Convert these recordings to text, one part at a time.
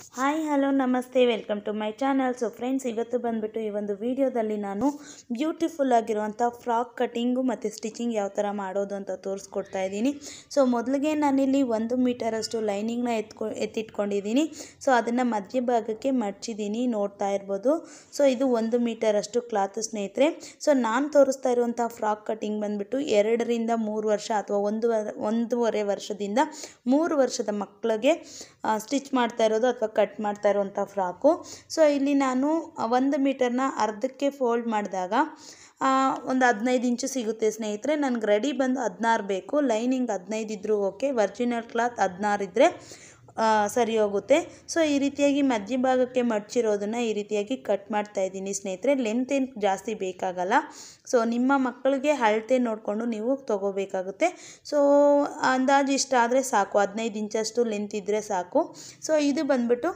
hi hello ನಮಸ್ತೆ welcome to my channel so friends ಇವತ್ತು ಬಂದುಬಿಟ್ಟು ಈ ಒಂದು ವಿಡಿಯೋದಲ್ಲಿ ನಾನು ಬ್ಯೂಟಿಫುಲ್ ಆಗಿರುವಂಥ ಫ್ರಾಕ್ ಕಟ್ಟಿಂಗು ಮತ್ತು ಸ್ಟಿಚಿಂಗ್ ಯಾವ ಥರ ಮಾಡೋದು ಅಂತ ತೋರಿಸ್ಕೊಡ್ತಾ ಇದ್ದೀನಿ ಸೊ ಮೊದಲಿಗೆ ನಾನಿಲ್ಲಿ ಒಂದು ಮೀಟರಷ್ಟು ಲೈನಿಂಗ್ನ ಎತ್ಕೊ ಎತ್ತಿಟ್ಕೊಂಡಿದ್ದೀನಿ ಸೊ ಅದನ್ನು ಮಧ್ಯಭಾಗಕ್ಕೆ ಮಡ್ಚಿದ್ದೀನಿ ನೋಡ್ತಾ ಇರ್ಬೋದು ಸೊ ಇದು ಒಂದು ಮೀಟರಷ್ಟು ಕ್ಲಾತ್ ಸ್ನೇಹಿತರೆ ಸೊ ನಾನು ತೋರಿಸ್ತಾ ಇರುವಂಥ ಫ್ರಾಕ್ ಕಟ್ಟಿಂಗ್ ಬಂದುಬಿಟ್ಟು ಎರಡರಿಂದ ಮೂರು ವರ್ಷ ಅಥವಾ ಒಂದು ಒಂದೂವರೆ ವರ್ಷದಿಂದ ಮೂರು ವರ್ಷದ ಮಕ್ಕಳಿಗೆ ಸ್ಟಿಚ್ ಮಾಡ್ತಾ ಇರೋದು ಅಥವಾ ಕಟ್ ಮಾಡ್ತಾ ಇರೋವಂಥ ಫ್ರಾಕು ಸೊ ಇಲ್ಲಿ ನಾನು ಒಂದು ಮೀಟರ್ನ ಅರ್ಧಕ್ಕೆ ಫೋಲ್ಡ್ ಮಾಡಿದಾಗ ಒಂದು ಹದಿನೈದು ಇಂಚು ಸಿಗುತ್ತೆ ಸ್ನೇಹಿತರೆ ನನಗೆ ರೆಡಿ ಬಂದು ಹದಿನಾರು ಬೇಕು ಲೈನಿಂಗ್ ಹದಿನೈದು ಇದ್ದರೂ ಓಕೆ ವರ್ಜಿನಲ್ ಕ್ಲಾತ್ ಹದಿನಾರು ಇದ್ದರೆ ಸರಿ ಹೋಗುತ್ತೆ ಸೊ ಈ ರೀತಿಯಾಗಿ ಮಧ್ಯಭಾಗಕ್ಕೆ ಮಡ್ಚಿರೋದನ್ನು ಈ ರೀತಿಯಾಗಿ ಕಟ್ ಮಾಡ್ತಾ ಇದ್ದೀನಿ ಸ್ನೇಹಿತರೆ ಲೆಂತ್ ಏನು ಜಾಸ್ತಿ ಬೇಕಾಗಲ್ಲ ಸೊ ನಿಮ್ಮ ಮಕ್ಕಳಿಗೆ ಅಳತೆ ನೋಡಿಕೊಂಡು ನೀವು ತೊಗೋಬೇಕಾಗುತ್ತೆ ಸೊ ಅಂದಾಜು ಇಷ್ಟ ಆದರೆ ಸಾಕು ಹದಿನೈದು ಇಂಚಷ್ಟು ಲೆಂತ್ ಇದ್ದರೆ ಸಾಕು ಸೊ ಇದು ಬಂದ್ಬಿಟ್ಟು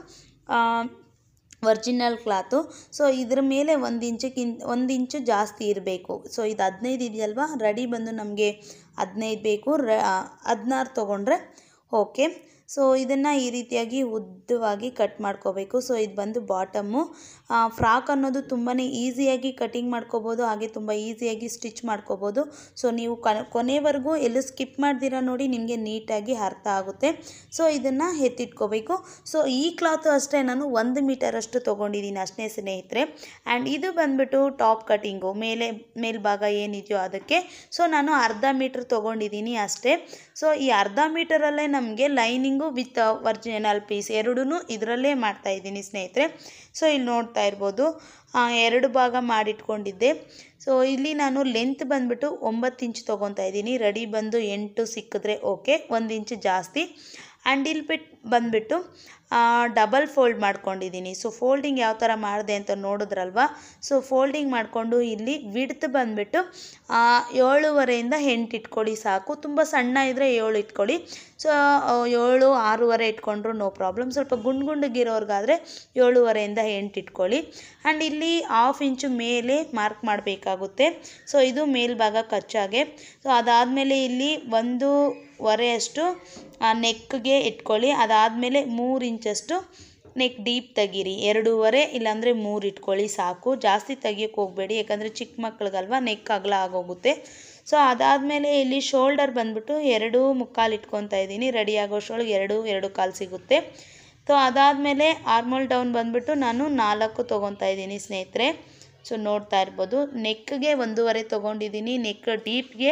ಒರ್ಜಿನಲ್ ಕ್ಲಾತು ಸೊ ಇದ್ರ ಮೇಲೆ ಒಂದು ಇಂಚಕ್ಕಿಂತ ಒಂದು ಇಂಚು ಜಾಸ್ತಿ ಇರಬೇಕು ಸೊ ಇದು ಹದಿನೈದು ಇದೆಯಲ್ವಾ ರೆಡಿ ಬಂದು ನಮಗೆ ಹದಿನೈದು ಬೇಕು ರ ಹದಿನಾರು ತೊಗೊಂಡ್ರೆ ಓಕೆ ಸೊ ಇದನ್ನು ಈ ರೀತಿಯಾಗಿ ಉದ್ದವಾಗಿ ಕಟ್ ಮಾಡ್ಕೋಬೇಕು ಸೊ ಇದು ಬಂದು ಬಾಟಮ್ಮು ಫ್ರಾಕ್ ಅನ್ನೋದು ತುಂಬಾ ಈಸಿಯಾಗಿ ಕಟಿಂಗ್ ಮಾಡ್ಕೋಬೋದು ಹಾಗೆ ತುಂಬ ಈಸಿಯಾಗಿ ಸ್ಟಿಚ್ ಮಾಡ್ಕೋಬೋದು ಸೊ ನೀವು ಕೊನೆವರೆಗೂ ಎಲ್ಲೂ ಸ್ಕಿಪ್ ಮಾಡ್ದಿರ ನೋಡಿ ನಿಮಗೆ ನೀಟಾಗಿ ಅರ್ಥ ಆಗುತ್ತೆ ಸೊ ಇದನ್ನು ಎತ್ತಿಟ್ಕೋಬೇಕು ಸೊ ಈ ಕ್ಲಾತು ಅಷ್ಟೇ ನಾನು ಒಂದು ಮೀಟರಷ್ಟು ತೊಗೊಂಡಿದ್ದೀನಿ ಅಷ್ಟೇ ಸ್ನೇಹಿತರೆ ಆ್ಯಂಡ್ ಇದು ಬಂದುಬಿಟ್ಟು ಟಾಪ್ ಕಟಿಂಗು ಮೇಲೆ ಮೇಲ್ಭಾಗ ಏನಿದೆಯೋ ಅದಕ್ಕೆ ಸೊ ನಾನು ಅರ್ಧ ಮೀಟ್ರ್ ತೊಗೊಂಡಿದ್ದೀನಿ ಅಷ್ಟೇ ಸೊ ಈ ಅರ್ಧ ಮೀಟರಲ್ಲೇ ನಮಗೆ ಲೈನಿಂಗು ವಿತ್ ಒರಿಜಿನಲ್ ಪೀಸ್ ಎರಡೂ ಇದರಲ್ಲೇ ಮಾಡ್ತಾಯಿದ್ದೀನಿ ಸ್ನೇಹಿತರೆ ಸೊ ಇಲ್ಲಿ ನೋಡ್ತಾ ಇರ್ಬೋದು ಎರಡು ಭಾಗ ಮಾಡಿಟ್ಕೊಂಡಿದ್ದೆ ಸೊ ಇಲ್ಲಿ ನಾನು ಲೆಂತ್ ಬಂದುಬಿಟ್ಟು ಒಂಬತ್ತು ಇಂಚ್ ತೊಗೊತಾ ಇದ್ದೀನಿ ರೆಡಿ ಬಂದು ಎಂಟು ಸಿಕ್ಕಿದ್ರೆ ಓಕೆ ಒಂದು ಇಂಚು ಜಾಸ್ತಿ ಆ್ಯಂಡ್ ಇಲ್ಲಿ ಬಿಟ್ಟು ಬಂದುಬಿಟ್ಟು ಡಬಲ್ ಫೋಲ್ಡ್ ಮಾಡ್ಕೊಂಡಿದ್ದೀನಿ ಸೊ ಫೋಲ್ಡಿಂಗ್ ಯಾವ ಥರ ಮಾಡಿದೆ ಅಂತ ನೋಡಿದ್ರಲ್ವ ಸೊ ಫೋಲ್ಡಿಂಗ್ ಮಾಡಿಕೊಂಡು ಇಲ್ಲಿ ವಿಡ್ತ್ ಬಂದುಬಿಟ್ಟು ಏಳುವರೆಯಿಂದ ಎಂಟು ಇಟ್ಕೊಳ್ಳಿ ಸಾಕು ತುಂಬ ಸಣ್ಣ ಇದ್ದರೆ ಏಳು ಇಟ್ಕೊಳ್ಳಿ ಸೊ ಏಳು ಆರೂವರೆ ಇಟ್ಕೊಂಡ್ರು ನೋ ಪ್ರಾಬ್ಲಮ್ ಸ್ವಲ್ಪ ಗುಂಡು ಗುಂಡಿಗಿರೋರ್ಗಾದರೆ ಏಳುವರೆಯಿಂದ ಎಂಟು ಇಟ್ಕೊಳ್ಳಿ ಆ್ಯಂಡ್ ಇಲ್ಲಿ ಹಾಫ್ ಇಂಚು ಮೇಲೆ ಮಾರ್ಕ್ ಮಾಡಬೇಕಾಗುತ್ತೆ ಸೊ ಇದು ಮೇಲ್ಭಾಗ ಕಚ್ಚಾಗೆ ಸೊ ಅದಾದಮೇಲೆ ಇಲ್ಲಿ ಒಂದೂವರೆಯಷ್ಟು ನೆಕ್ಗೆ ಇಟ್ಕೊಳ್ಳಿ ಅದಾದಮೇಲೆ ಮೂರು ಇಂಚಷ್ಟು ನೆಕ್ ಡೀಪ್ ತೆಗೀರಿ ಎರಡೂವರೆ ಇಲ್ಲಾಂದರೆ ಮೂರು ಇಟ್ಕೊಳ್ಳಿ ಸಾಕು ಜಾಸ್ತಿ ತೆಗಿಯೋಕ್ಕೆ ಹೋಗಬೇಡಿ ಯಾಕಂದರೆ ಚಿಕ್ಕ ಮಕ್ಳಿಗಲ್ವ ನೆಕ್ ಅಗಲ ಆಗೋಗುತ್ತೆ ಸೊ ಅದಾದಮೇಲೆ ಇಲ್ಲಿ ಶೋಲ್ಡರ್ ಬಂದುಬಿಟ್ಟು ಎರಡು ಮುಕ್ಕಾಲು ಇಟ್ಕೊತಾ ಇದ್ದೀನಿ ರೆಡಿ ಆಗೋಷ್ಟೊಳಗೆ ಎರಡು ಎರಡು ಕಾಲು ಸಿಗುತ್ತೆ ಸೊ ಅದಾದಮೇಲೆ ಆರ್ಮೋಲ್ ಡೌನ್ ಬಂದುಬಿಟ್ಟು ನಾನು ನಾಲ್ಕು ತೊಗೊತಾ ಇದ್ದೀನಿ ಸ್ನೇಹಿತರೆ ಸೊ ನೋಡ್ತಾ ಇರ್ಬೋದು ನೆಕ್ಗೆ ಒಂದೂವರೆ ತೊಗೊಂಡಿದ್ದೀನಿ ನೆಕ್ ಡೀಪ್ಗೆ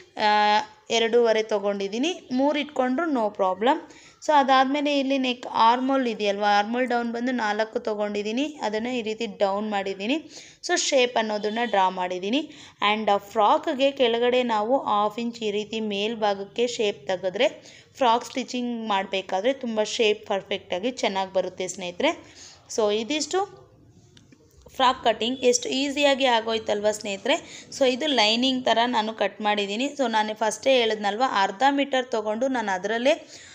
ಎರಡೂವರೆ ತೊಗೊಂಡಿದ್ದೀನಿ ಮೂರು ಇಟ್ಕೊಂಡ್ರು ನೋ ಪ್ರಾಬ್ಲಮ್ ಸೊ ಅದಾದಮೇಲೆ ಇಲ್ಲಿ ನೆಕ್ ಆರ್ಮೋಲ್ ಇದೆಯಲ್ವ ಆರ್ಮೋಲ್ ಡೌನ್ ಬಂದು ನಾಲ್ಕು ತೊಗೊಂಡಿದ್ದೀನಿ ಅದನ್ನು ಈ ರೀತಿ ಡೌನ್ ಮಾಡಿದ್ದೀನಿ ಸೊ ಶೇಪ್ ಅನ್ನೋದನ್ನು ಡ್ರಾ ಮಾಡಿದ್ದೀನಿ ಆ್ಯಂಡ್ ಫ್ರಾಕ್ಗೆ ಕೆಳಗಡೆ ನಾವು ಹಾಫ್ ಇಂಚ್ ಈ ರೀತಿ ಮೇಲ್ಭಾಗಕ್ಕೆ ಶೇಪ್ ತೆಗೆದ್ರೆ ಫ್ರಾಕ್ ಸ್ಟಿಚಿಂಗ್ ಮಾಡಬೇಕಾದ್ರೆ ತುಂಬ ಶೇಪ್ ಪರ್ಫೆಕ್ಟಾಗಿ ಚೆನ್ನಾಗಿ ಬರುತ್ತೆ ಸ್ನೇಹಿತರೆ ಸೊ ಇದಿಷ್ಟು ಫ್ರಾಕ್ ಕಟ್ಟಿಂಗ್ ಎಷ್ಟು ಈಸಿಯಾಗಿ ಆಗೋಯ್ತಲ್ವ ಸ್ನೇಹಿತರೆ ಸೊ ಇದು ಲೈನಿಂಗ್ ಥರ ನಾನು ಕಟ್ ಮಾಡಿದ್ದೀನಿ ಸೊ ನಾನು ಫಸ್ಟೇ ಹೇಳಿದ್ನಲ್ವ ಅರ್ಧ ಮೀಟರ್ ತೊಗೊಂಡು ನಾನು ಅದರಲ್ಲೇ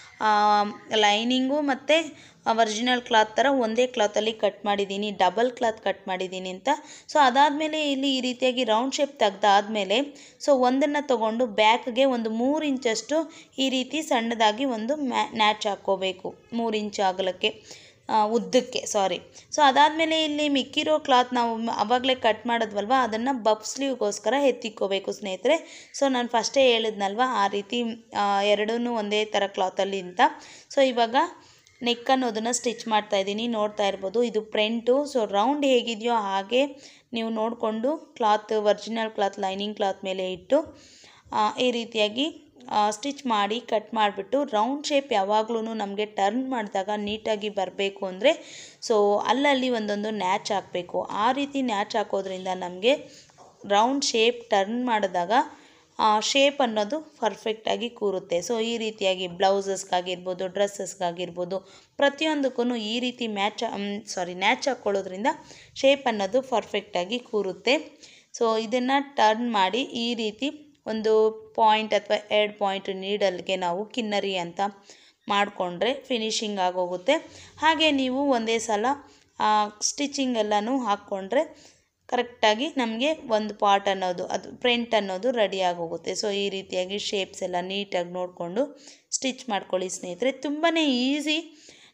ಲೈನಿಂಗು ಮತ್ತು ಒರಿಜಿನಲ್ ಕ್ಲಾತ್ ಥರ ಒಂದೇ ಕ್ಲಾತಲ್ಲಿ ಕಟ್ ಮಾಡಿದ್ದೀನಿ ಡಬಲ್ ಕ್ಲಾತ್ ಕಟ್ ಮಾಡಿದ್ದೀನಿ ಅಂತ ಸೊ ಅದಾದಮೇಲೆ ಇಲ್ಲಿ ಈ ರೀತಿಯಾಗಿ ರೌಂಡ್ ಶೇಪ್ ತೆಗ್ದಾದ್ಮೇಲೆ ಸೊ ಒಂದನ್ನು ತೊಗೊಂಡು ಬ್ಯಾಕ್ಗೆ ಒಂದು ಮೂರು ಇಂಚಷ್ಟು ಈ ರೀತಿ ಸಣ್ಣದಾಗಿ ಒಂದು ಮ್ಯಾ ನ್ಯಾಚ್ ಹಾಕ್ಕೋಬೇಕು ಮೂರು ಇಂಚು ಅಗಲಕ್ಕೆ ಉದ್ದಕ್ಕೆ ಸಾರಿ ಸೊ ಅದಾದಮೇಲೆ ಇಲ್ಲಿ ಮಿಕ್ಕಿರೋ ಕ್ಲಾತ್ ನಾವು ಆವಾಗಲೇ ಕಟ್ ಮಾಡಿದ್ವಲ್ವ ಅದನ್ನು ಬಫ್ ಸ್ಲೀವ್ಗೋಸ್ಕರ ಎತ್ತಿಕ್ಕೋಬೇಕು ಸ್ನೇಹಿತರೆ ಸೊ ನಾನು ಫಸ್ಟೇ ಹೇಳಿದ್ನಲ್ವ ಆ ರೀತಿ ಎರಡೂ ಒಂದೇ ಥರ ಕ್ಲಾತಲ್ಲಿ ಅಂತ ಸೊ ಇವಾಗ ನೆಕ್ ಅನ್ನೋದನ್ನು ಸ್ಟಿಚ್ ಮಾಡ್ತಾ ಇದ್ದೀನಿ ನೋಡ್ತಾ ಇರ್ಬೋದು ಇದು ಪ್ರಿಂಟು ಸೊ ರೌಂಡ್ ಹೇಗಿದೆಯೋ ಹಾಗೆ ನೀವು ನೋಡಿಕೊಂಡು cloth original cloth lining cloth ಮೇಲೆ ಇಟ್ಟು ಈ ರೀತಿಯಾಗಿ ಸ್ಟಿಚ್ ಮಾಡಿ ಕಟ್ ಮಾಡಿಬಿಟ್ಟು ರೌಂಡ್ ಶೇಪ್ ಯಾವಾಗ್ಲೂ ನಮಗೆ ಟರ್ನ್ ಮಾಡಿದಾಗ ನೀಟಾಗಿ ಬರಬೇಕು ಅಂದರೆ ಸೊ ಅಲ್ಲಲ್ಲಿ ಒಂದೊಂದು ನ್ಯಾಚ್ ಹಾಕಬೇಕು ಆ ರೀತಿ ನ್ಯಾಚ್ ಹಾಕೋದ್ರಿಂದ ನಮಗೆ ರೌಂಡ್ ಶೇಪ್ ಟರ್ನ್ ಮಾಡಿದಾಗ ಶೇಪ್ ಅನ್ನೋದು ಪರ್ಫೆಕ್ಟಾಗಿ ಕೂರುತ್ತೆ ಸೊ ಈ ರೀತಿಯಾಗಿ ಬ್ಲೌಸಸ್ಗಾಗಿರ್ಬೋದು ಡ್ರೆಸ್ಸಸ್ಗಾಗಿರ್ಬೋದು ಪ್ರತಿಯೊಂದಕ್ಕೂ ಈ ರೀತಿ ಮ್ಯಾಚ್ ಸಾರಿ ನ್ಯಾಚ್ ಹಾಕ್ಕೊಳ್ಳೋದ್ರಿಂದ ಶೇಪ್ ಅನ್ನೋದು ಪರ್ಫೆಕ್ಟಾಗಿ ಕೂರುತ್ತೆ ಸೊ ಇದನ್ನು ಟರ್ನ್ ಮಾಡಿ ಈ ರೀತಿ ಒಂದು ಪಾಯಿಂಟ್ ಅಥವಾ ಎರಡು ಪಾಯಿಂಟ್ ನೀಡಲ್ಗೆ ನಾವು ಕಿನ್ನರಿ ಅಂತ ಮಾಡಿಕೊಂಡ್ರೆ ಫಿನಿಶಿಂಗ್ ಆಗೋಗುತ್ತೆ ಹಾಗೆ ನೀವು ಒಂದೇ ಸಲ ಸ್ಟಿಚಿಂಗ್ ಎಲ್ಲನೂ ಹಾಕ್ಕೊಂಡ್ರೆ ಕರೆಕ್ಟಾಗಿ ನಮಗೆ ಒಂದು ಪಾರ್ಟ್ ಅನ್ನೋದು ಅದು ಪ್ರಿಂಟ್ ಅನ್ನೋದು ರೆಡಿ ಆಗೋಗುತ್ತೆ ಸೊ ಈ ರೀತಿಯಾಗಿ ಶೇಪ್ಸ್ ಎಲ್ಲ ನೀಟಾಗಿ ನೋಡಿಕೊಂಡು ಸ್ಟಿಚ್ ಮಾಡ್ಕೊಳ್ಳಿ ಸ್ನೇಹಿತರೆ ತುಂಬಾ ಈಸಿ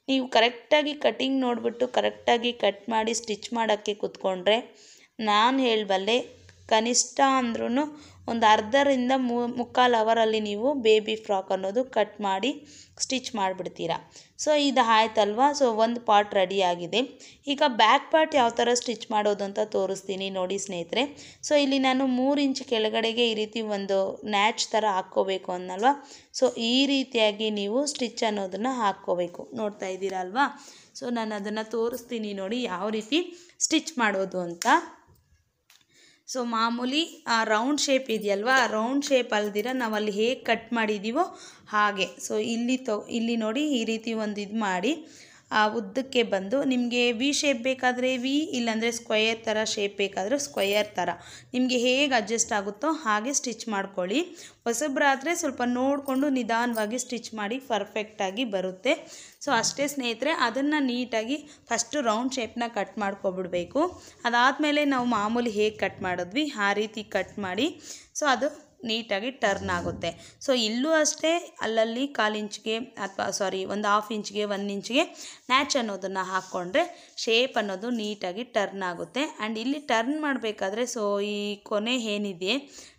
ನೀವು ಕರೆಕ್ಟಾಗಿ ಕಟಿಂಗ್ ನೋಡಿಬಿಟ್ಟು ಕರೆಕ್ಟಾಗಿ ಕಟ್ ಮಾಡಿ ಸ್ಟಿಚ್ ಮಾಡೋಕ್ಕೆ ಕೂತ್ಕೊಂಡ್ರೆ ನಾನು ಹೇಳಬಲ್ಲೆ ಕನಿಷ್ಠ ಅಂದ್ರೂ ಒಂದು ಅರ್ಧರಿಂದ ಮು ಮುಕ್ಕಾಲು ಅವರಲ್ಲಿ ನೀವು ಬೇಬಿ ಫ್ರಾಕ್ ಅನ್ನೋದು ಕಟ್ ಮಾಡಿ ಸ್ಟಿಚ್ ಮಾಡಿಬಿಡ್ತೀರಾ ಸೊ ಇದು ಆಯ್ತಲ್ವಾ ಸೊ ಒಂದು ಪಾರ್ಟ್ ರೆಡಿ ಆಗಿದೆ ಈಗ ಬ್ಯಾಕ್ ಪಾರ್ಟ್ ಯಾವ ಥರ ಸ್ಟಿಚ್ ಮಾಡೋದು ಅಂತ ತೋರಿಸ್ತೀನಿ ನೋಡಿ ಸ್ನೇಹಿತರೆ ಸೊ ಇಲ್ಲಿ ನಾನು ಮೂರು ಇಂಚ್ ಕೆಳಗಡೆಗೆ ಈ ರೀತಿ ಒಂದು ನ್ಯಾಚ್ ಥರ ಹಾಕ್ಕೋಬೇಕು ಅನ್ನಲ್ವಾ ಸೊ ಈ ರೀತಿಯಾಗಿ ನೀವು ಸ್ಟಿಚ್ ಅನ್ನೋದನ್ನು ಹಾಕ್ಕೋಬೇಕು ನೋಡ್ತಾ ಇದ್ದೀರಾ ಅಲ್ವಾ ಸೊ ನಾನು ಅದನ್ನು ತೋರಿಸ್ತೀನಿ ನೋಡಿ ಯಾವ ರೀತಿ ಸ್ಟಿಚ್ ಮಾಡೋದು ಅಂತ ಸೊ ಮಾಮೂಲಿ ಆ ರೌಂಡ್ ಶೇಪ್ ಇದೆಯಲ್ವಾ ಆ ರೌಂಡ್ ಶೇಪ್ ಅಲ್ದಿರ ನಾವು ಅಲ್ಲಿ ಹೇಗೆ ಕಟ್ ಮಾಡಿದ್ದೀವೋ ಹಾಗೆ ಸೊ ಇಲ್ಲಿ ತೊ ಇಲ್ಲಿ ನೋಡಿ ಈ ರೀತಿ ಒಂದು ಇದು ಮಾಡಿ ಆ ಉದ್ದಕ್ಕೆ ಬಂದು ನಿಮಗೆ ವಿ ಶೇಪ್ ಬೇಕಾದರೆ ವಿ ಇಲ್ಲಾಂದರೆ ಸ್ಕ್ವಯರ್ ಥರ ಶೇಪ್ ಬೇಕಾದರೆ ಸ್ಕ್ವಯರ್ ಥರ ನಿಮಗೆ ಹೇಗೆ ಅಡ್ಜಸ್ಟ್ ಆಗುತ್ತೋ ಹಾಗೆ ಸ್ಟಿಚ್ ಮಾಡ್ಕೊಳ್ಳಿ ಹೊಸಬ್ರಾದರೆ ಸ್ವಲ್ಪ ನೋಡಿಕೊಂಡು ನಿಧಾನವಾಗಿ ಸ್ಟಿಚ್ ಮಾಡಿ ಪರ್ಫೆಕ್ಟಾಗಿ ಬರುತ್ತೆ ಸೊ ಅಷ್ಟೇ ಸ್ನೇಹಿತರೆ ಅದನ್ನು ನೀಟಾಗಿ ಫಸ್ಟು ರೌಂಡ್ ಶೇಪ್ನ ಕಟ್ ಮಾಡ್ಕೊಬಿಡ್ಬೇಕು ಅದಾದಮೇಲೆ ನಾವು ಮಾಮೂಲಿ ಹೇಗೆ ಕಟ್ ಮಾಡಿದ್ವಿ ಆ ರೀತಿ ಕಟ್ ಮಾಡಿ ಸೊ ಅದು ನೀಟಾಗಿ ಟರ್ನ್ ಆಗುತ್ತೆ ಸೊ ಇಲ್ಲೂ ಅಷ್ಟೇ ಅಲ್ಲಲ್ಲಿ ಕಾಲು ಇಂಚ್ಗೆ ಅಥವಾ ಸಾರಿ ಒಂದು ಹಾಫ್ ಇಂಚ್ಗೆ ಒಂದು ಇಂಚ್ಗೆ ನ್ಯಾಚ್ ಅನ್ನೋದನ್ನು ಹಾಕ್ಕೊಂಡ್ರೆ ಶೇಪ್ ಅನ್ನೋದು ನೀಟಾಗಿ ಟರ್ನ್ ಆಗುತ್ತೆ ಆ್ಯಂಡ್ ಇಲ್ಲಿ ಟರ್ನ್ ಮಾಡಬೇಕಾದ್ರೆ ಸೊ ಈ ಕೊನೆ ಏನಿದೆ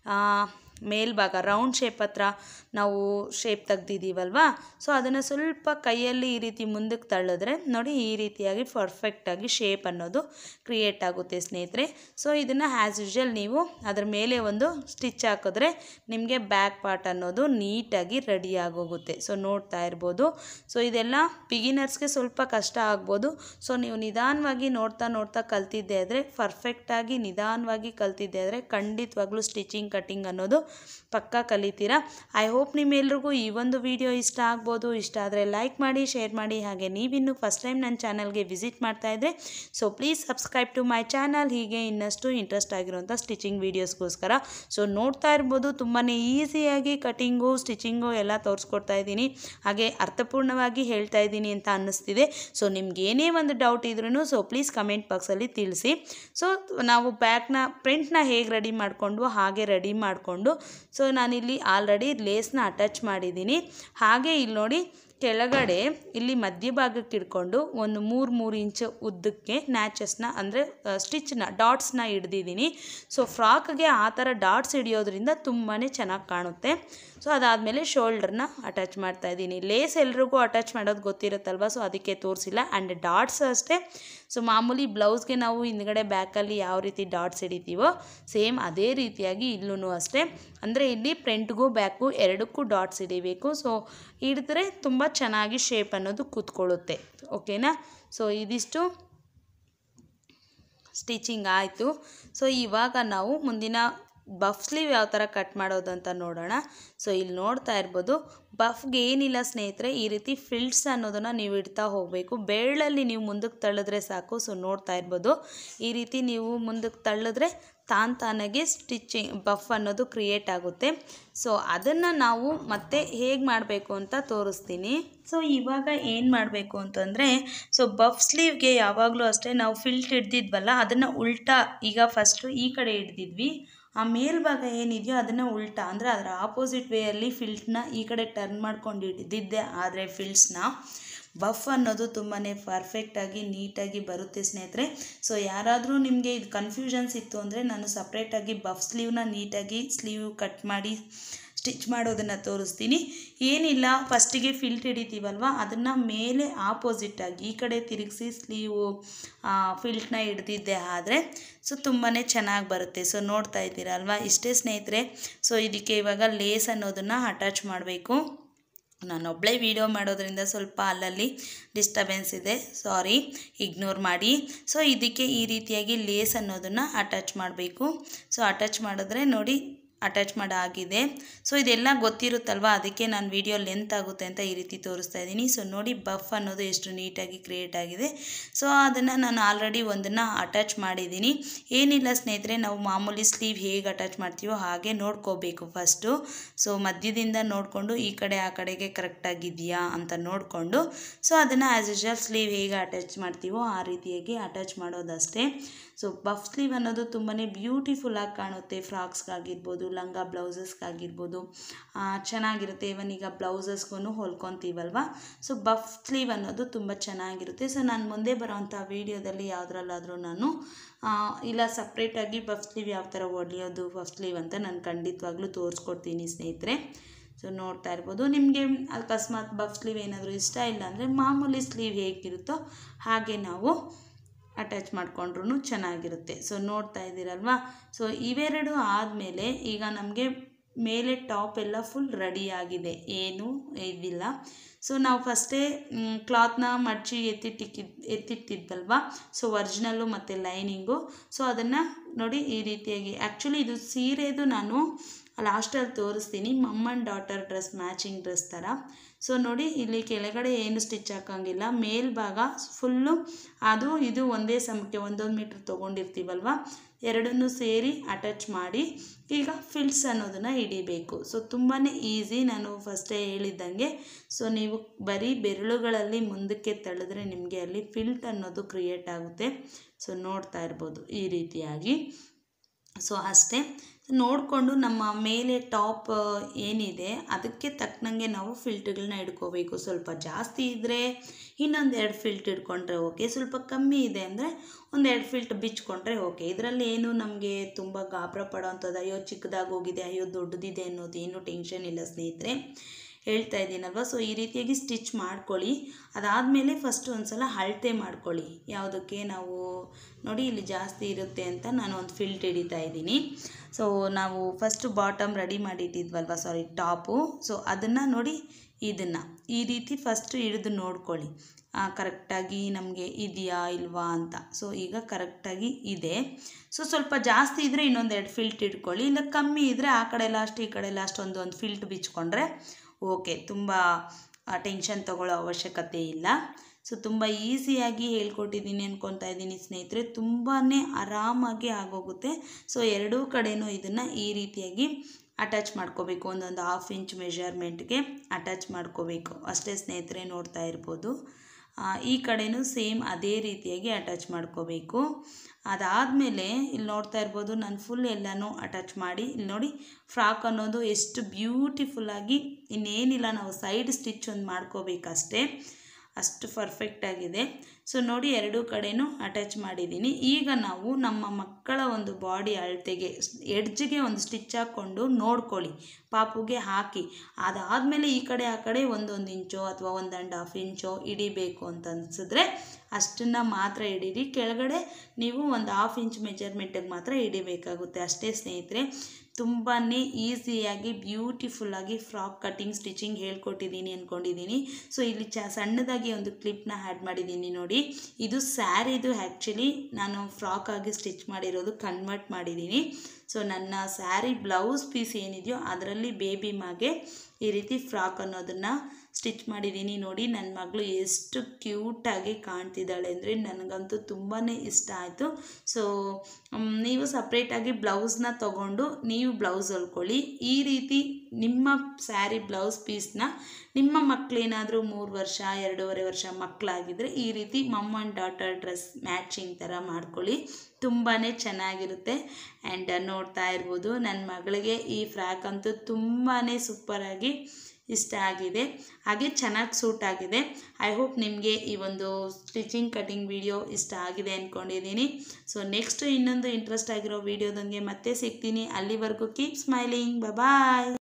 ಮೇಲ್ಭಾಗ ರೌಂಡ್ ಶೇಪ್ ಹತ್ರ ನಾವು ಶೇಪ್ ತೆಗ್ದಿದ್ದೀವಲ್ವಾ ಸೊ ಅದನ್ನು ಸ್ವಲ್ಪ ಕೈಯಲ್ಲಿ ಈ ರೀತಿ ಮುಂದಕ್ಕೆ ತಳ್ಳಿದ್ರೆ ನೋಡಿ ಈ ರೀತಿಯಾಗಿ ಪರ್ಫೆಕ್ಟಾಗಿ ಶೇಪ್ ಅನ್ನೋದು ಕ್ರಿಯೇಟ್ ಆಗುತ್ತೆ ಸ್ನೇಹಿತರೆ ಸೊ ಇದನ್ನು ಆ್ಯಸ್ ಯೂಶಲ್ ನೀವು ಅದ್ರ ಮೇಲೆ ಒಂದು ಸ್ಟಿಚ್ ಹಾಕಿದ್ರೆ ನಿಮಗೆ ಬ್ಯಾಕ್ ಪಾರ್ಟ್ ಅನ್ನೋದು ನೀಟಾಗಿ ರೆಡಿ ಆಗೋಗುತ್ತೆ ಸೊ ನೋಡ್ತಾ ಇರ್ಬೋದು ಸೊ ಇದೆಲ್ಲ ಬಿಗಿನರ್ಸ್ಗೆ ಸ್ವಲ್ಪ ಕಷ್ಟ ಆಗ್ಬೋದು ಸೊ ನೀವು ನಿಧಾನವಾಗಿ ನೋಡ್ತಾ ನೋಡ್ತಾ ಕಲ್ತಿದ್ದೆ ಆದರೆ ಪರ್ಫೆಕ್ಟಾಗಿ ನಿಧಾನವಾಗಿ ಕಲ್ತಿದ್ದೆ ಆದರೆ ಖಂಡಿತವಾಗ್ಲೂ ಸ್ಟಿಚಿಂಗ್ ಕಟ್ಟಿಂಗ್ ಅನ್ನೋದು ಪಕ್ಕಾ ಕಲಿತೀರಾ ಐ ಹೋಪ್ ನಿಮ್ಮೆಲ್ರಿಗೂ ಈ ಒಂದು ವಿಡಿಯೋ ಇಷ್ಟ ಆಗ್ಬೋದು ಇಷ್ಟ ಆದರೆ ಲೈಕ್ ಮಾಡಿ ಶೇರ್ ಮಾಡಿ ಹಾಗೆ ನೀವಿನ್ನೂ ಫಸ್ಟ್ ಟೈಮ್ ನನ್ನ ಚಾನಲ್ಗೆ ವಿಸಿಟ್ ಮಾಡ್ತಾ ಇದ್ದರೆ so please subscribe to my channel ಹೀಗೆ ಇನ್ನಷ್ಟು ಇಂಟ್ರೆಸ್ಟ್ ಆಗಿರುವಂಥ ಸ್ಟಿಚಿಂಗ್ ವೀಡಿಯೋಸ್ಗೋಸ್ಕರ ಸೊ ನೋಡ್ತಾ ಇರ್ಬೋದು ತುಂಬಾ ಈಸಿಯಾಗಿ ಕಟಿಂಗು ಸ್ಟಿಚಿಂಗು ಎಲ್ಲ ತೋರಿಸ್ಕೊಡ್ತಾ ಇದ್ದೀನಿ ಹಾಗೆ ಅರ್ಥಪೂರ್ಣವಾಗಿ ಹೇಳ್ತಾ ಇದ್ದೀನಿ ಅಂತ ಅನ್ನಿಸ್ತಿದೆ ಸೊ ನಿಮ್ಗೆ ಏನೇ ಒಂದು ಡೌಟ್ ಇದ್ರೂ ಸೊ ಪ್ಲೀಸ್ ಕಮೆಂಟ್ ಬಾಕ್ಸಲ್ಲಿ ತಿಳಿಸಿ ಸೊ ನಾವು ಬ್ಯಾಗ್ನ ಪ್ರಿಂಟ್ನ ಹೇಗೆ ರೆಡಿ ಮಾಡಿಕೊಂಡು ಹಾಗೆ ರೆಡಿ ಮಾಡಿಕೊಂಡು ಸೊ ನಾನಿಲ್ಲಿ ಆಲ್ರೆಡಿ ಲೇಸ್ನ ಅಟ್ಯಾಚ್ ಮಾಡಿದ್ದೀನಿ ಹಾಗೆ ಇಲ್ಲಿ ನೋಡಿ ಕೆಳಗಡೆ ಇಲ್ಲಿ ಮಧ್ಯಭಾಗಕ್ಕೆ ಇಟ್ಕೊಂಡು ಒಂದು ಮೂರು ಮೂರು ಇಂಚು ಉದ್ದಕ್ಕೆ ನ್ಯಾಚಸ್ನ ಅಂದರೆ ಸ್ಟಿಚ್ನ ಡಾಟ್ಸ್ನ ಹಿಡ್ದಿದ್ದೀನಿ ಸೊ ಫ್ರಾಕ್ಗೆ ಆ ಥರ ಡಾಟ್ಸ್ ಹಿಡಿಯೋದ್ರಿಂದ ತುಂಬಾ ಚೆನ್ನಾಗಿ ಕಾಣುತ್ತೆ ಸೊ ಅದಾದಮೇಲೆ ಶೋಲ್ಡರ್ನ ಅಟ್ಯಾಚ್ ಮಾಡ್ತಾ ಇದ್ದೀನಿ ಲೇಸ್ ಎಲ್ರಿಗೂ ಅಟ್ಯಾಚ್ ಮಾಡೋದು ಗೊತ್ತಿರುತ್ತಲ್ವ ಸೊ ಅದಕ್ಕೆ ತೋರಿಸಿಲ್ಲ ಆ್ಯಂಡ್ ಡಾಟ್ಸ್ ಅಷ್ಟೇ ಸೊ ಮಾಮೂಲಿ ಬ್ಲೌಸ್ಗೆ ನಾವು ಹಿಂದ್ಗಡೆ ಬ್ಯಾಕಲ್ಲಿ ಯಾವ ರೀತಿ ಡಾಟ್ಸ್ ಹಿಡಿತೀವೋ ಸೇಮ್ ಅದೇ ರೀತಿಯಾಗಿ ಇಲ್ಲೂ ಅಷ್ಟೇ ಅಂದರೆ ಇಲ್ಲಿ ಫ್ರಂಟ್ಗೂ ಬ್ಯಾಕು ಎರಡಕ್ಕೂ ಡಾಟ್ಸ್ ಹಿಡಿಬೇಕು ಸೊ ಹಿಡಿದ್ರೆ ತುಂಬ ಚೆನ್ನಾಗಿ ಶೇಪ್ ಅನ್ನೋದು ಕೂತ್ಕೊಳ್ಳುತ್ತೆ ಓಕೆನಾ ಸೊ ಇದಿಷ್ಟು ಸ್ಟಿಚಿಂಗ್ ಆಯಿತು ಸೊ ಇವಾಗ ನಾವು ಮುಂದಿನ ಬಫ್ ಸ್ಲೀವ್ ಯಾವ ಥರ ಕಟ್ ಮಾಡೋದು ಅಂತ ನೋಡೋಣ ಸೊ ಇಲ್ಲಿ ನೋಡ್ತಾ ಇರ್ಬೋದು ಬಫ್ಗೆ ಏನಿಲ್ಲ ಸ್ನೇಹಿತರೆ ಈ ರೀತಿ ಫಿಲ್ಟ್ಸ್ ಅನ್ನೋದನ್ನು ನೀವು ಇಡ್ತಾ ಹೋಗಬೇಕು ಬೆರಳಲ್ಲಿ ನೀವು ಮುಂದಕ್ಕೆ ತಳ್ಳಿದ್ರೆ ಸಾಕು ಸೊ ನೋಡ್ತಾ ಇರ್ಬೋದು ಈ ರೀತಿ ನೀವು ಮುಂದಕ್ಕೆ ತಳ್ಳಿದ್ರೆ ತಾನು ತಾನಾಗೆ ಸ್ಟಿಚಿಂಗ್ ಬಫ್ ಅನ್ನೋದು ಕ್ರಿಯೇಟ್ ಆಗುತ್ತೆ ಸೊ ಅದನ್ನು ನಾವು ಮತ್ತೆ ಹೇಗೆ ಮಾಡಬೇಕು ಅಂತ ತೋರಿಸ್ತೀನಿ ಸೊ ಇವಾಗ ಏನು ಮಾಡಬೇಕು ಅಂತಂದರೆ ಸೊ ಬಫ್ ಸ್ಲೀವ್ಗೆ ಯಾವಾಗಲೂ ಅಷ್ಟೇ ನಾವು ಫಿಲ್ಟ್ ಹಿಡ್ದಿದ್ವಲ್ಲ ಅದನ್ನು ಉಲ್ಟಾ ಈಗ ಫಸ್ಟು ಈ ಕಡೆ ಹಿಡ್ದಿದ್ವಿ ಆ ಮೇಲ್ಭಾಗ ಏನಿದೆಯೋ ಅದನ್ನು ಉಲ್ಟಾ ಅಂದರೆ ಅದರ ಆಪೋಸಿಟ್ ವೇಯಲ್ಲಿ ಫಿಲ್ಟ್ನ ಈ ಕಡೆ ಟರ್ನ್ ಮಾಡ್ಕೊಂಡು ಹಿಡಿದಿದ್ದೆ ಆದರೆ ಫಿಲ್ಟ್ಸ್ನ ಬಫ್ ಅನ್ನೋದು ತುಂಬಾ ಪರ್ಫೆಕ್ಟಾಗಿ ನೀಟಾಗಿ ಬರುತ್ತೆ ಸ್ನೇಹಿತರೆ ಸೊ ಯಾರಾದರೂ ನಿಮಗೆ ಇದು ಕನ್ಫ್ಯೂಷನ್ಸ್ ಇತ್ತು ಅಂದರೆ ನಾನು ಸಪ್ರೇಟಾಗಿ ಬಫ್ ಸ್ಲೀವ್ನ ನೀಟಾಗಿ ಸ್ಲೀವ್ ಕಟ್ ಮಾಡಿ ಸ್ಟಿಚ್ ಮಾಡೋದನ್ನು ತೋರಿಸ್ತೀನಿ ಏನಿಲ್ಲ ಫಸ್ಟಿಗೆ ಫಿಲ್ಟ್ ಹಿಡಿತೀವಲ್ವ ಅದನ್ನು ಮೇಲೆ ಆಪೋಸಿಟಾಗಿ ಈ ಕಡೆ ತಿರುಗಿಸಿ ಸ್ಲೀವು ಫಿಲ್ಟ್ನ ಹಿಡ್ದಿದ್ದೆ ಆದರೆ ಸೊ ತುಂಬಾ ಚೆನ್ನಾಗಿ ಬರುತ್ತೆ ಸೊ ನೋಡ್ತಾ ಇದ್ದೀರಾ ಅಲ್ವಾ ಇಷ್ಟೇ ಸ್ನೇಹಿತರೆ ಸೊ ಇದಕ್ಕೆ ಇವಾಗ ಲೇಸ್ ಅನ್ನೋದನ್ನು ಅಟ್ಯಾಚ್ ಮಾಡಬೇಕು ನಾನೊಬ್ಬಳೇ ವೀಡಿಯೋ ಮಾಡೋದ್ರಿಂದ ಸ್ವಲ್ಪ ಅಲ್ಲಲ್ಲಿ ಡಿಸ್ಟರ್ಬೆನ್ಸ್ ಇದೆ ಸಾರಿ ಇಗ್ನೋರ್ ಮಾಡಿ ಸೊ ಇದಕ್ಕೆ ಈ ರೀತಿಯಾಗಿ ಲೇಸ್ ಅನ್ನೋದನ್ನು ಅಟ್ಯಾಚ್ ಮಾಡಬೇಕು ಸೊ ಅಟ್ಯಾಚ್ ಮಾಡಿದ್ರೆ ನೋಡಿ ಅಟ್ಯಾಚ್ ಮಾಡಾಗಿದೆ ಸೊ ಇದೆಲ್ಲ ಗೊತ್ತಿರುತ್ತಲ್ವ ಅದಕ್ಕೆ ನಾನು ವಿಡಿಯೋ ಲೆಂತ್ ಆಗುತ್ತೆ ಅಂತ ಈ ರೀತಿ ತೋರಿಸ್ತಾ ಇದ್ದೀನಿ ಸೊ ನೋಡಿ ಬಫ್ ಅನ್ನೋದು ಎಷ್ಟು ನೀಟಾಗಿ ಕ್ರಿಯೇಟ್ ಆಗಿದೆ ಸೊ ಅದನ್ನು ನಾನು ಆಲ್ರೆಡಿ ಒಂದನ್ನು ಅಟ್ಯಾಚ್ ಮಾಡಿದ್ದೀನಿ ಏನಿಲ್ಲ ಸ್ನೇಹಿತರೆ ನಾವು ಮಾಮೂಲಿ ಸ್ಲೀವ್ ಹೇಗೆ ಅಟ್ಯಾಚ್ ಮಾಡ್ತೀವೋ ಹಾಗೆ ನೋಡ್ಕೋಬೇಕು ಫಸ್ಟು ಸೊ ಮಧ್ಯದಿಂದ ನೋಡಿಕೊಂಡು ಈ ಕಡೆ ಆ ಕಡೆಗೆ ಕರೆಕ್ಟಾಗಿದೆಯಾ ಅಂತ ನೋಡಿಕೊಂಡು ಸೊ ಅದನ್ನು ಆ್ಯಸ್ ಯೂಶಲ್ ಸ್ಲೀವ್ ಹೇಗೆ ಅಟ್ಯಾಚ್ ಮಾಡ್ತೀವೋ ಆ ರೀತಿಯಾಗಿ ಅಟ್ಯಾಚ್ ಮಾಡೋದಷ್ಟೇ ಸೊ ಬಫ್ ಸ್ಲೀವ್ ಅನ್ನೋದು ತುಂಬಾ ಬ್ಯೂಟಿಫುಲ್ಲಾಗಿ ಕಾಣುತ್ತೆ ಫ್ರಾಕ್ಸ್ಗಾಗಿರ್ಬೋದು ಲಂಗ ಬ್ಲೌಸಸ್ಗಾಗಿರ್ಬೋದು ಆ, ಚೆನ್ನಾಗಿರುತ್ತೆ ಇವನ್ ಈಗ ಬ್ಲೌಸಸ್ಗೂ ಹೊಲ್ಕೊತೀವಲ್ವ ಸೊ ಬಫ್ ಸ್ಲೀವ್ ಅನ್ನೋದು ತುಂಬ ಚೆನ್ನಾಗಿರುತ್ತೆ ಸೊ ನಾನು ಮುಂದೆ ಬರೋವಂಥ ವೀಡಿಯೋದಲ್ಲಿ ಯಾವುದ್ರಲ್ಲಾದರೂ ನಾನು ಆ, ಇಲ್ಲ ಸಪ್ರೇಟಾಗಿ ಬಫ್ ಸ್ಲೀವ್ ಯಾವ ಥರ ಹೊಲಿಯೋದು ಬಫ್ ಸ್ಲೀವ್ ಅಂತ ನಾನು ಖಂಡಿತವಾಗ್ಲೂ ತೋರಿಸ್ಕೊಡ್ತೀನಿ ಸ್ನೇಹಿತರೆ ಸೊ ನೋಡ್ತಾ ಇರ್ಬೋದು ನಿಮಗೆ ಅಕಸ್ಮಾತ್ ಬಫ್ ಸ್ಲೀವ್ ಏನಾದರೂ ಇಷ್ಟ ಇಲ್ಲ ಅಂದರೆ ಮಾಮೂಲಿ ಸ್ಲೀವ್ ಹೇಗಿರುತ್ತೋ ಹಾಗೆ ನಾವು ಅಟ್ಯಾಚ್ ಮಾಡಿಕೊಂಡ್ರೂ ಚೆನ್ನಾಗಿರುತ್ತೆ ಸೊ ನೋಡ್ತಾ ಇದ್ದೀರಲ್ವಾ ಸೊ ಇವೆರಡು ಆದಮೇಲೆ ಈಗ ನಮಗೆ ಮೇಲೆ ಟಾಪ್ ಎಲ್ಲ ಫುಲ್ ರೆಡಿ ಆಗಿದೆ ಏನು ಇದಿಲ್ಲ ಸೊ ನಾವು ಫಸ್ಟೇ ಕ್ಲಾತ್ನ ಮಡ್ಚಿ ಎತ್ತಿಟ್ಟಿಕ್ಕಿದ್ ಎತ್ತಿಟ್ಟಿದ್ವಲ್ವ ಸೊ ಒರಿಜಿನಲ್ಲು ಮತ್ತು ಲೈನಿಂಗು ಸೊ ಅದನ್ನು ನೋಡಿ ಈ ರೀತಿಯಾಗಿ ಆ್ಯಕ್ಚುಲಿ ಇದು ಸೀರೆದು ನಾನು ಲಾಸ್ಟಲ್ಲಿ ತೋರಿಸ್ತೀನಿ mum and daughter dress matching dress ಥರ ಸೊ ನೋಡಿ ಇಲ್ಲಿ ಕೆಳಗಡೆ ಏನು ಸ್ಟಿಚ್ ಹಾಕೋಂಗಿಲ್ಲ ಮೇಲ್ಭಾಗ ಫುಲ್ಲು ಅದು ಇದು ಒಂದೇ ಸಮಕ್ಕೆ ಒಂದೊಂದು ಮೀಟ್ರ್ ತೊಗೊಂಡಿರ್ತೀವಲ್ವ ಎರಡನ್ನೂ ಸೇರಿ ಅಟ್ಯಾಚ್ ಮಾಡಿ ಈಗ ಫಿಲ್ಸ್ ಅನ್ನೋದನ್ನು ಹಿಡಿಬೇಕು ಸೊ ತುಂಬಾ ಈಸಿ ನಾನು ಫಸ್ಟೇ ಹೇಳಿದ್ದಂಗೆ ಸೊ ನೀವು ಬರೀ ಬೆರಳುಗಳಲ್ಲಿ ಮುಂದಕ್ಕೆ ತಳೆದ್ರೆ ನಿಮಗೆ ಅಲ್ಲಿ ಫಿಲ್ಟ್ ಅನ್ನೋದು ಕ್ರಿಯೇಟ್ ಆಗುತ್ತೆ ಸೊ ನೋಡ್ತಾ ಇರ್ಬೋದು ಈ ರೀತಿಯಾಗಿ ಸೊ ಅಷ್ಟೇ ನೋಡಿಕೊಂಡು ನಮ್ಮ ಮೇಲೆ ಟಾಪ್ ಏನಿದೆ ಅದಕ್ಕೆ ತಕ್ಕನಂಗೆ ನಾವು ಫಿಲ್ಟ್ಗಳನ್ನ ಹಿಡ್ಕೋಬೇಕು ಸ್ವಲ್ಪ ಜಾಸ್ತಿ ಇದ್ದರೆ ಇನ್ನೊಂದು ಎರಡು ಫಿಲ್ಟ್ ಹಿಡ್ಕೊಂಡ್ರೆ ಓಕೆ ಸ್ವಲ್ಪ ಕಮ್ಮಿ ಇದೆ ಅಂದರೆ ಒಂದು ಎರಡು ಫಿಲ್ಟ್ ಬಿಚ್ಕೊಂಡ್ರೆ ಓಕೆ ಇದರಲ್ಲಿ ಏನು ನಮಗೆ ತುಂಬ ಗಾಬರ ಪಡೋವಂಥದ್ದು ಅಯ್ಯೋ ಚಿಕ್ಕದಾಗಿ ಹೋಗಿದೆ ಅಯ್ಯೋ ದೊಡ್ಡದಿದೆ ಅನ್ನೋದು ಏನು ಟೆನ್ಷನ್ ಇಲ್ಲ ಸ್ನೇಹಿತರೆ ಹೇಳ್ತಾ ಇದ್ದೀನಲ್ವ ಸೊ ಈ ರೀತಿಯಾಗಿ ಸ್ಟಿಚ್ ಮಾಡ್ಕೊಳ್ಳಿ ಅದಾದಮೇಲೆ ಫಸ್ಟ್ ಒಂದು ಸಲ ಅಳತೆ ಮಾಡ್ಕೊಳ್ಳಿ ಯಾವುದಕ್ಕೆ ನಾವು ನೋಡಿ ಇಲ್ಲಿ ಜಾಸ್ತಿ ಇರುತ್ತೆ ಅಂತ ನಾನು ಒಂದು ಫಿಲ್ಟ್ ಹಿಡಿತಾ ಇದ್ದೀನಿ ಸೊ ನಾವು ಫಸ್ಟು ಬಾಟಮ್ ರೆಡಿ ಮಾಡಿಟ್ಟಿದ್ವಲ್ವ ಸಾರಿ ಟಾಪು ಸೊ ಅದನ್ನು ನೋಡಿ ಇದನ್ನು ಈ ರೀತಿ ಫಸ್ಟು ಹಿಡಿದು ನೋಡ್ಕೊಳ್ಳಿ ಕರೆಕ್ಟಾಗಿ ನಮಗೆ ಇದೆಯಾ ಇಲ್ವಾ ಅಂತ ಸೊ ಈಗ ಕರೆಕ್ಟಾಗಿ ಇದೆ ಸೊ ಸ್ವಲ್ಪ ಜಾಸ್ತಿ ಇದ್ದರೆ ಇನ್ನೊಂದು ಎರಡು ಫಿಲ್ಟ್ ಇಟ್ಕೊಳ್ಳಿ ಇಲ್ಲ ಕಮ್ಮಿ ಇದ್ದರೆ ಆ ಕಡೆ ಲಾಸ್ಟ್ ಈ ಕಡೆ ಲಾಸ್ಟ್ ಒಂದು ಒಂದು ಫಿಲ್ಟ್ ಬಿಚ್ಕೊಂಡ್ರೆ ಓಕೆ ತುಂಬ ಟೆನ್ಷನ್ ತಗೊಳ್ಳೋ ಅವಶ್ಯಕತೆ ಇಲ್ಲ ಸೊ ತುಂಬ ಈಸಿಯಾಗಿ ಹೇಳ್ಕೊಟ್ಟಿದ್ದೀನಿ ಅನ್ಕೊತಾ ಇದ್ದೀನಿ ಸ್ನೇಹಿತರೆ ತುಂಬಾ ಆರಾಮಾಗಿ ಆಗೋಗುತ್ತೆ ಸೊ ಎರಡೂ ಕಡೆನೂ ಇದನ್ನು ಈ ರೀತಿಯಾಗಿ ಅಟ್ಯಾಚ್ ಮಾಡ್ಕೋಬೇಕು ಒಂದೊಂದು ಹಾಫ್ ಇಂಚ್ ಮೆಷರ್ಮೆಂಟ್ಗೆ ಅಟ್ಯಾಚ್ ಮಾಡ್ಕೋಬೇಕು ಅಷ್ಟೇ ಸ್ನೇಹಿತರೆ ನೋಡ್ತಾ ಇರ್ಬೋದು ಆ, ಈ ಕಡೆನೂ ಸೇಮ್ ಅದೇ ರೀತಿಯಾಗಿ ಅಟ್ಯಾಚ್ ಮಾಡ್ಕೋಬೇಕು ಅದಾದಮೇಲೆ ಇಲ್ಲಿ ನೋಡ್ತಾ ಇರ್ಬೋದು ನಾನು ಫುಲ್ ಎಲ್ಲನೂ ಅಟ್ಯಾಚ್ ಮಾಡಿ ಇಲ್ಲಿ ನೋಡಿ ಫ್ರಾಕ್ ಅನ್ನೋದು ಎಷ್ಟು ಬ್ಯೂಟಿಫುಲ್ಲಾಗಿ ಇನ್ನೇನಿಲ್ಲ ನಾವು ಸೈಡ್ ಸ್ಟಿಚ್ ಒಂದು ಮಾಡ್ಕೋಬೇಕಷ್ಟೇ ಅಷ್ಟು ಪರ್ಫೆಕ್ಟಾಗಿದೆ ಸೊ ನೋಡಿ ಎರಡೂ ಕಡೆನೂ ಅಟ್ಯಾಚ್ ಮಾಡಿದ್ದೀನಿ ಈಗ ನಾವು ನಮ್ಮ ಮಕ್ಕಳ ಒಂದು ಬಾಡಿ ಅಳತೆಗೆ ಎಡ್ಜ್ಗೆ ಒಂದು ಸ್ಟಿಚ್ ಹಾಕ್ಕೊಂಡು ನೋಡ್ಕೊಳ್ಳಿ ಪಾಪುಗೆ ಹಾಕಿ ಅದಾದಮೇಲೆ ಈ ಕಡೆ ಆ ಕಡೆ ಒಂದೊಂದು ಇಂಚೋ ಅಥವಾ ಒಂದು ಆ್ಯಂಡ್ ಹಾಫ್ ಇಂಚೋ ಹಿಡಿಬೇಕು ಅಂತ ಅನಿಸಿದ್ರೆ ಅಷ್ಟನ್ನು ಮಾತ್ರ ಹಿಡೀರಿ ಕೆಳಗಡೆ ನೀವು ಒಂದು ಹಾಫ್ ಇಂಚ್ ಮೆಜರ್ಮೆಂಟಿಗೆ ಮಾತ್ರ ಹಿಡಿಬೇಕಾಗುತ್ತೆ ಅಷ್ಟೇ ಸ್ನೇಹಿತರೆ ತುಂಬಾ ಈಸಿಯಾಗಿ ಬ್ಯೂಟಿಫುಲ್ಲಾಗಿ ಫ್ರಾಕ್ ಕಟ್ಟಿಂಗ್ ಸ್ಟಿಚಿಂಗ್ ಹೇಳ್ಕೊಟ್ಟಿದ್ದೀನಿ ಅಂದ್ಕೊಂಡಿದ್ದೀನಿ ಸೊ ಇಲ್ಲಿ ಚ ಸಣ್ಣದಾಗಿ ಒಂದು ಕ್ಲಿಪ್ನ ಆ್ಯಡ್ ಮಾಡಿದ್ದೀನಿ ನೋಡಿ ಇದು ಸ್ಯಾರಿದು ಆ್ಯಕ್ಚುಲಿ ನಾನು ಫ್ರಾಕ್ ಆಗಿ ಸ್ಟಿಚ್ ಮಾಡಿರೋದು ಕನ್ವರ್ಟ್ ಮಾಡಿದ್ದೀನಿ ಸೊ ನನ್ನ ಸ್ಯಾರಿ ಬ್ಲೌಸ್ ಪೀಸ್ ಏನಿದೆಯೋ ಅದರಲ್ಲಿ ಬೇಬಿ ಮಾಗೆ ಈ ರೀತಿ ಫ್ರಾಕ್ ಅನ್ನೋದನ್ನು ಸ್ಟಿಚ್ ಮಾಡಿದ್ದೀನಿ ನೋಡಿ ನನ್ನ ಮಗಳು ಎಷ್ಟು ಕ್ಯೂಟಾಗಿ ಕಾಣ್ತಿದ್ದಾಳೆ ಅಂದರೆ ನನಗಂತೂ ತುಂಬಾ ಇಷ್ಟ ಆಯಿತು ಸೊ ನೀವು ಸಪ್ರೇಟಾಗಿ ಬ್ಲೌಸ್ನ ತೊಗೊಂಡು ನೀವು ಬ್ಲೌಸ್ ಹೊಲ್ಕೊಳ್ಳಿ ಈ ರೀತಿ ನಿಮ್ಮ ಸ್ಯಾರಿ ಬ್ಲೌಸ್ ಪೀಸ್ನ ನಿಮ್ಮ ಮಕ್ಕಳೇನಾದರೂ ಮೂರು ವರ್ಷ ಎರಡೂವರೆ ವರ್ಷ ಮಕ್ಕಳಾಗಿದ್ದರೆ ಈ ರೀತಿ mum and daughter dress matching ಥರ ಮಾಡ್ಕೊಳ್ಳಿ ತುಂಬಾ ಚೆನ್ನಾಗಿರುತ್ತೆ ಆ್ಯಂಡ್ ನೋಡ್ತಾ ಇರ್ಬೋದು ನನ್ನ ಮಗಳಿಗೆ ಈ ಫ್ರಾಕ್ ಅಂತೂ ತುಂಬಾ ಸೂಪರಾಗಿ ಇಷ್ಟ ಆಗಿದೆ ಹಾಗೆ ಚೆನ್ನಾಗಿ ಸೂಟ್ ಆಗಿದೆ ಐ ಹೋಪ್ ನಿಮಗೆ ಈ ಒಂದು ಸ್ಟಿಚಿಂಗ್ ಕಟಿಂಗ್ ವಿಡಿಯೋ ಇಷ್ಟ ಆಗಿದೆ ಅಂದ್ಕೊಂಡಿದ್ದೀನಿ ಸೊ ನೆಕ್ಸ್ಟ್ ಇನ್ನೊಂದು ಇಂಟ್ರೆಸ್ಟ್ ಆಗಿರೋ ವಿಡಿಯೋದೊಂದಿಗೆ ಮತ್ತೆ ಸಿಗ್ತೀನಿ ಅಲ್ಲಿವರೆಗೂ ಕೀಪ್ ಸ್ಮೈಲಿಂಗ್ ಬಾಯ್